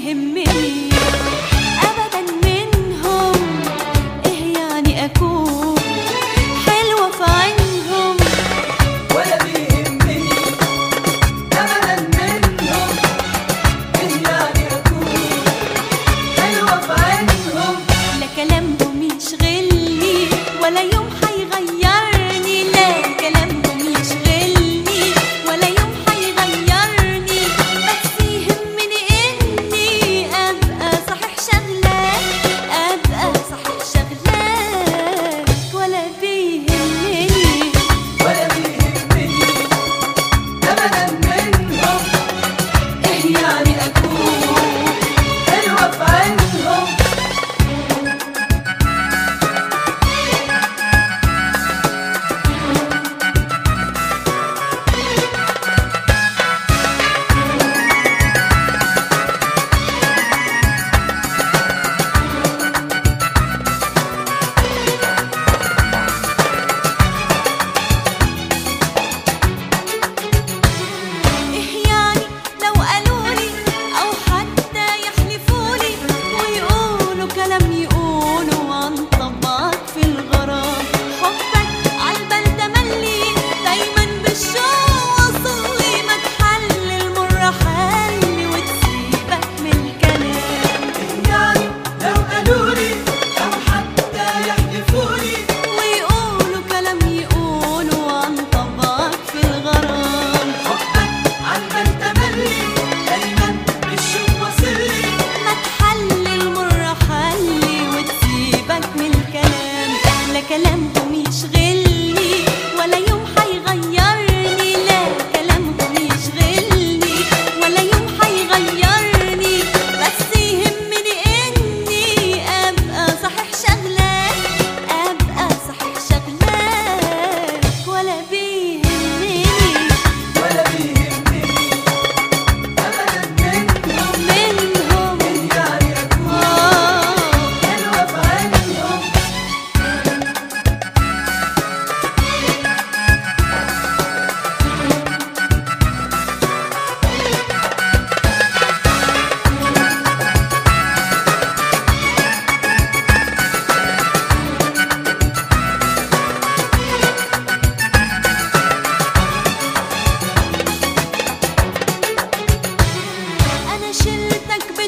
بيهمني ابدا منهم ايه يعني اكون حلوه في عينهم ولا بيهمني أبدا منهم إيه يعني أكون حلوة في عينهم لا كلامهم يشغلني ولا يوم حيغيرني لا كلامهم يشغلني ولا يوم حيغيرني بس يهمني اني ابقى صحيح شغلك ابقى صحيح شغلك ولا بيهمني ولا بيهمني أبدا منهم إيه يعني أكون حلوة في عينهم إيه يعني لو قالولي أو حتى يحلفولي ويقولوا كلام يقولوا عن طبعك في الغرام حبك عالبال تملي دايما بالشوق وصلي ما تحل المر حل وتسيبك من الكلام يعني لو قالولي أو حتى يحلفولي ويقولوا كلام يقولوا عن طبعك في الغرام حبك عالبال تملي دايما بالشوق واصلي ما تحل المر حلي وتسيبك من الكلام لا كلامهم يشغلني ولا يوم حيغيرني لا كلامهم يشغلني ولا يوم حيغيرني بس يهمني اني ابقى صحيح شغلك ابقى صحيح شغلك ولا بيهمني ولا بيهمني أبدا منهم منهم إيه يعني أكون آه حلوة في عينهم انا شلتك